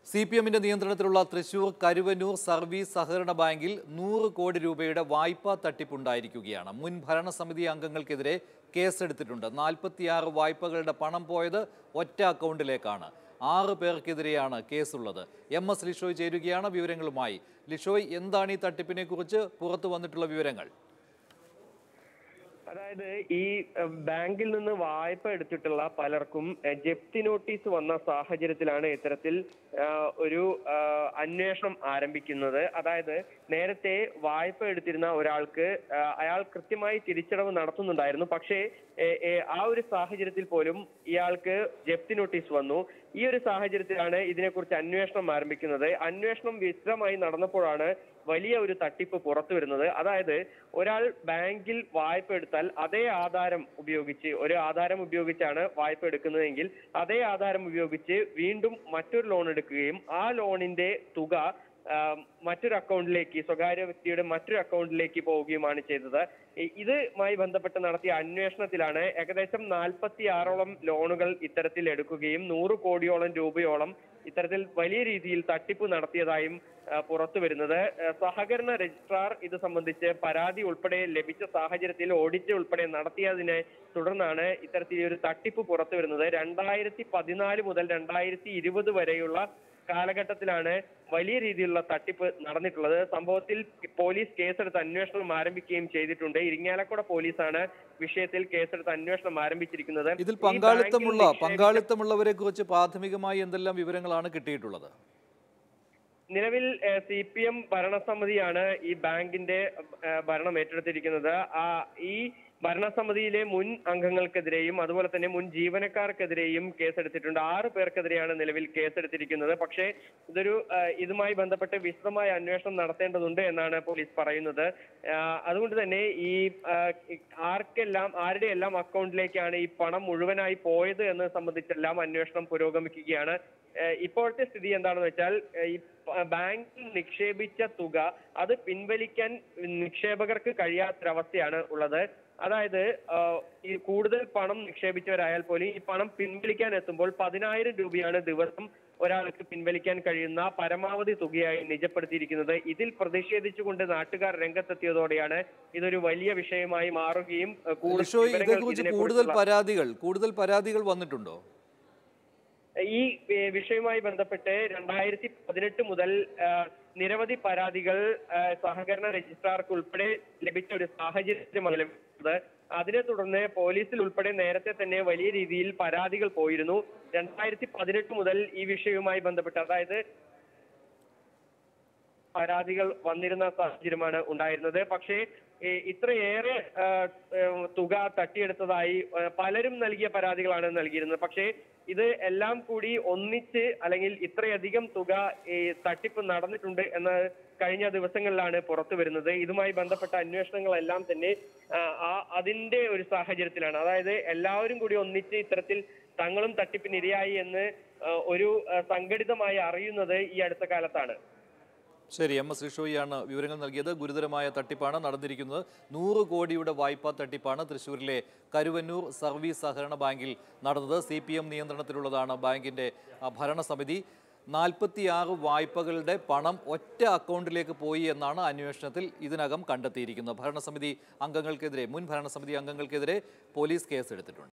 C P എമ്മിന്റെ നിയന്ത്രണത്തിലുള്ള Thrissur Karuvannur service സഹകരണ ബാങ്കിൽ നൂറ് കോടി രൂപയുടെ വായ്പാ തട്ടിപ്പുണ്ടായിരിക്കുകയാണ് മുൻ ഭരണസമിതി അംഗങ്ങൾക്കെതിരെ കേസെടുത്തിട്ടുണ്ട് നാൽപ്പത്തിയാറ് വായ്പകളുടെ പണം പോയത് ഒറ്റ അക്കൗണ്ടിലേക്കാണ് ആറ് പേർക്കെതിരെയാണ് കേസുള്ളത് എം എസ് ലിഷോയ് ചേരുകയാണ് വിവരങ്ങളുമായി ലിഷോയ് എന്താണ് ഈ തട്ടിപ്പിനെ കുറിച്ച് പുറത്തു വന്നിട്ടുള്ള വിവരങ്ങൾ അതായത് ഈ അഹ്, ബാങ്കിൽ നിന്ന് വായ്പ എടുത്തിട്ടുള്ള പലർക്കും അഹ്, ജപ്തി നോട്ടീസ് വന്ന സാഹചര്യത്തിലാണ് ഇത്തരത്തിൽ ആഹ്, ഒരു ആഹ്, അന്വേഷണം ആരംഭിക്കുന്നത് അതായത് നേരത്തെ വായ്പ എടുത്തിരുന്ന ഒരാൾക്ക് ആഹ്, അയാൾ കൃത്യമായി തിരിച്ചടവ് നടത്തുന്നുണ്ടായിരുന്നു പക്ഷേ ഏ- ഏ, ആ ഒരു സാഹചര്യത്തിൽ പോലും ഇയാൾക്ക് ജപ്തി നോട്ടീസ് വന്നു ഈ ഒരു സാഹചര്യത്തിലാണ് ഇതിനെക്കുറിച്ച് അന്വേഷണം ആരംഭിക്കുന്നത് അന്വേഷണം വിശദമായി നടന്നപ്പോഴാണ് വലിയ ഒരു തട്ടിപ്പ് പുറത്തു വരുന്നത് അതായത് ഒരാൾ ബാങ്കിൽ വായ്പ എടുത്താൽ അതേ ആധാരം ഉപയോഗിച്ച് ഒരു ആധാരം ഉപയോഗിച്ചാണ് വായ്പ എടുക്കുന്നതെങ്കിൽ അതേ ആധാരം ഉപയോഗിച്ച് വീണ്ടും മറ്റൊരു ലോൺ എടുക്കുകയും ആ ലോണിന്റെ തുക ആ, മറ്റൊരു അക്കൗണ്ടിലേക്ക് സ്വകാര്യ വ്യക്തിയുടെ മറ്റൊരു അക്കൗണ്ടിലേക്ക് പോവുകയുമാണ് ചെയ്തത് ഇ- ഇതുമായി ബന്ധപ്പെട്ട് നടത്തിയ അന്വേഷണത്തിലാണ് ഏകദേശം നാൽപ്പത്തി ആറോളം ലോണുകൾ ഇത്തരത്തിൽ എടുക്കുകയും നൂറ് കോടിയോളം രൂപയോളം ഇത്തരത്തിൽ വലിയ രീതിയിൽ തട്ടിപ്പ് നടത്തിയതായും ആ, പുറത്തു വരുന്നത് ആ, സഹകരണ രജിസ്ട്രാർ ഇത് സംബന്ധിച്ച് പരാതി ഉൾപ്പെടെ ലഭിച്ച സാഹചര്യത്തിൽ ഓഡിറ്റ് ഉൾപ്പെടെ നടത്തിയതിനെ തുടർന്നാണ് ഇത്തരത്തിൽ ഒരു തട്ടിപ്പ് പുറത്തു വരുന്നത് രണ്ടായിരത്തി പതിനാല് മുതൽ രണ്ടായിരത്തി ഇരുപത് വരെയുള്ള കാലഘട്ടത്തിലാണ് വലിയ രീതിയിലുള്ള തട്ടിപ്പ് നടന്നിട്ടുള്ളത് സംഭവത്തിൽ പോലീസ് കേസെടുത്ത് അന്വേഷണം ആരംഭിക്കുകയും ചെയ്തിട്ടുണ്ട് ഇരിങ്ങാലക്കുട പോലീസാണ് വിഷയത്തിൽ കേസെടുത്ത് അന്വേഷണം ആരംഭിച്ചിരിക്കുന്നത് ഇതിൽ ഈ ബാങ്കിൽ പങ്കാളിത്തമുള്ള നിക്ഷേപിച്ച- പങ്കാളിത്തമുള്ളവരെ കുറിച്ച് പ്രാഥമികമായി എന്തെല്ലാം വിവരങ്ങളാണ് കിട്ടിയിട്ടുള്ളത് നിലവിൽ സി പി എം ഭരണസമിതിയാണ് ഈ ബാങ്കിന്റെ ഏഹ്, ഭരണം ഏറ്റെടുത്തിരിക്കുന്നത് ആ ഈ ഭരണസമിതിയിലെ മുൻ അംഗങ്ങൾക്കെതിരെയും അതുപോലെ തന്നെ മുൻ ജീവനക്കാർക്കെതിരെയും കേസെടുത്തിട്ടുണ്ട് ആറ് പേർക്കെതിരെയാണ് നിലവിൽ കേസെടുത്തിരിക്കുന്നത് പക്ഷേ ഇതൊരു ഏഹ്, ഇതുമായി ബന്ധപ്പെട്ട് വിശദമായ അന്വേഷണം നടത്തേണ്ടതുണ്ട് എന്നാണ് പോലീസ് പറയുന്നത് ആഹ്, അതുകൊണ്ട് തന്നെ ഈ ആഹ്, ഈ ആർക്കെല്ലാം ആരുടെ എല്ലാം അക്കൗണ്ടിലേക്കാണ് ഈ പണം മുഴുവനായി പോയത് എന്ന് സംബന്ധിച്ചെല്ലാം അന്വേഷണം പുരോഗമിക്കുകയാണ് ഏഹ് ഇപ്പോഴത്തെ സ്ഥിതി എന്താണെന്ന് വെച്ചാൽ ഏഹ് ഈ പ- ബാങ്കിൽ നിക്ഷേപിച്ച തുക അത് പിൻവലിക്കാൻ നിക്ഷേപകർക്ക് കഴിയാത്തൊരവസ്ഥയാണ് ഉള്ളത് അതായത് ആഹ് ഈ കൂടുതൽ പണം നിക്ഷേപിച്ചവരായാൽ പോലും ഈ പണം പിൻവലിക്കാൻ എത്തുമ്പോൾ പതിനായിരം രൂപയാണ് ദിവസം ഒരാൾക്ക് പിൻവലിക്കാൻ കഴിയുന്ന പരമാവധി തുകയായി നിജപ്പെടുത്തിയിരിക്കുന്നത് ഇതിൽ പ്രതിഷേധിച്ചുകൊണ്ട് നാട്ടുകാർ രംഗത്തെത്തിയതോടെയാണ് ഇതൊരു വലിയ വിഷയമായി മാറുകയും ഏഹ് കൂടുതൽ ലിഷോയ് വിവരങ്ങൾ ഇതേക്കുറിച്ച് കൂടുതൽ ഇതിനെക്കുറിച്ചുള്ള- പരാതികൾ കൂടുതൽ പരാതികൾ വന്നിട്ടുണ്ടോ ഈ ഏ, വിഷയവുമായി ബന്ധപ്പെട്ട് രണ്ടായിരത്തി പതിനെട്ട് മുതൽ ആ, നിരവധി പരാതികൾ ആ, സഹകരണ രജിസ്ട്രാർക്ക് ഉൾപ്പെടെ ലഭിച്ച ഒരു സാഹചര്യമാണ് ലഭിച്ചത് അതിനെ തുടർന്ന് പോലീസിൽ ഉൾപ്പെടെ നേരത്തെ തന്നെ വലിയ രീതിയിൽ പരാതികൾ പോയിരുന്നു രണ്ടായിരത്തി പതിനെട്ട് മുതൽ ഈ വിഷയവുമായി ബന്ധപ്പെട്ട് അതായത് പരാതികൾ വന്നിരുന്ന സാഹചര്യമാണ് ഉണ്ടായിരുന്നത് പക്ഷേ ഈ ഇത്രയേറെ ആ, ഏ, തുക തട്ടിയെടുത്തതായി ആ, പലരും നൽകിയ പരാതികളാണ് നൽകിയിരുന്നത് പക്ഷേ ഇത് എല്ലാം കൂടി ഒന്നിച്ച് അല്ലെങ്കിൽ ഇത്രയധികം തുക ഈ തട്ടിപ്പ് നടന്നിട്ടുണ്ട് എന്ന് കഴിഞ്ഞ ദിവസങ്ങളിലാണ് പുറത്തു വരുന്നത് ഇതുമായി ബന്ധപ്പെട്ട അന്വേഷണങ്ങളെല്ലാം തന്നെ ആ, ആ അതിന്റെ ഒരു സാഹചര്യത്തിലാണ് അതായത് എല്ലാവരും കൂടി ഒന്നിച്ച് ഇത്തരത്തിൽ തങ്ങളും തട്ടിപ്പിനിരയായി എന്ന് ആ, ഒരു ആ, സംഘടിതമായി അറിയുന്നത് ഈ അടുത്ത കാലത്താണ് ശരി എം എസ് ലിഷോയിയാണ് വിവരങ്ങൾ നൽകിയത് ഗുരുതരമായ തട്ടിപ്പാണ് നടന്നിരിക്കുന്നത് നൂറ് കോടിയുടെ വായ്പാ തട്ടിപ്പാണ് തൃശ്ശൂരിലെ കരുവന്നൂർ സർവീസ് സഹകരണ ബാങ്കിൽ നടന്നത് സി പി എം നിയന്ത്രണത്തിലുള്ളതാണ് ബാങ്കിന്റെ ആ, ഭരണസമിതി നാൽപ്പത്തിയാറ് വായ്പകളുടെ പണം ഒറ്റ അക്കൗണ്ടിലേക്ക് പോയി എന്നാണ് അന്വേഷണത്തിൽ ഇതിനകം കണ്ടെത്തിയിരിക്കുന്നത് ഭരണസമിതി അംഗങ്ങൾക്കെതിരെ മുൻ ഭരണസമിതി അംഗങ്ങൾക്കെതിരെ പോലീസ് കേസെടുത്തിട്ടുണ്ട്